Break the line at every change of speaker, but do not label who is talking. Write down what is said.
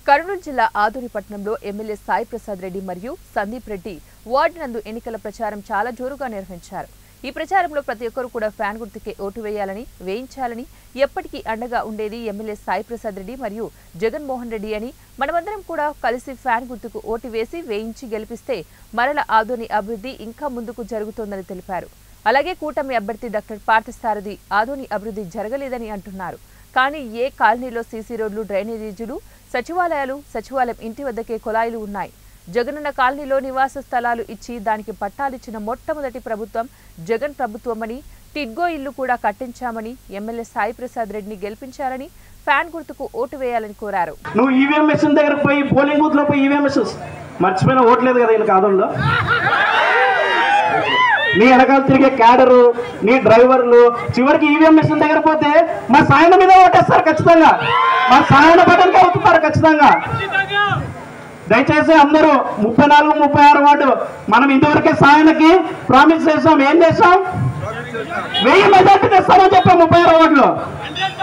కర్నూలు జిల్లా ఆదూరిపట్నంలో ఎమ్మెల్యే సాయి ప్రసాద్ రెడ్డి మరియు సందీప్ రెడ్డి వార్డు నందు ఎన్నికల ప్రచారం చాలా జోరుగా నిర్వహించారు ఈ ప్రచారంలో ప్రతి ఒక్కరు కూడా ఫ్యాన్ గుర్తుకే ఓటు వేయాలని వేయించాలని ఎప్పటికీ అండగా ఉండేది ఎమ్మెల్యే సాయి ప్రసాద్ రెడ్డి మరియు జగన్మోహన్ రెడ్డి అని మనమందరం కూడా కలిసి ఫ్యాన్ గుర్తుకు ఓటు వేసి వేయించి గెలిపిస్తే మరల ఆదోని అభివృద్ధి ఇంకా ముందుకు జరుగుతోందని తెలిపారు అలాగే కూటమి అభ్యర్థి డాక్టర్ పార్థసారథి ఆదోని అభివృద్ధి జరగలేదని అంటున్నారు కానీ ఏ కాలనీలో సీసీ రోడ్లు డ్రైనేజీలు సచివాలయాలు సచివాలయం ఇంటి వద్దకే కుళాయిలు ఉన్నాయి జగనన్న కాలనీలో నివాస స్థలాలు ఇచ్చి దానికి పట్టాలిచ్చిన మొట్టమొదటి ప్రభుత్వం జగన్ ప్రభుత్వమని టిడ్గో ఇల్లు కూడా కట్టించామని ఎమ్మెల్యే సాయి ప్రసాద్ రెడ్డిని గెలిపించాలని ఫ్యాన్ గుర్తుకు ఓటు వేయాలని కోరారు
నువ్వు ఈవీఎం మెషిన్ దగ్గరకు పోయి పోలింగ్ బూత్ లో పోయి ఈవీఎం మెషిన్స్ మర్చిపోయిన ఓట్లేదు కదా ఈయన కాదంలో నీ వెనకాల తిరిగే క్యాడరు నీ డ్రైవర్లు చివరికి ఈవీఎం మెషిన్ దగ్గర పోతే మా సాయన మీద ఓటేస్తారు ఖచ్చితంగా మా సాయన బటన్కి అవుతున్నారు ఖచ్చితంగా దయచేసి అందరూ ముప్పై నాలుగు ముప్పై ఆరు వార్డు మనం ఇంతవరకే సాయనకి ప్రామిస్ చేసాం ఏం చేసాం వెయ్యి మెజార్టీ తెస్తామని చెప్పాం ముప్పై ఆరు వార్డులో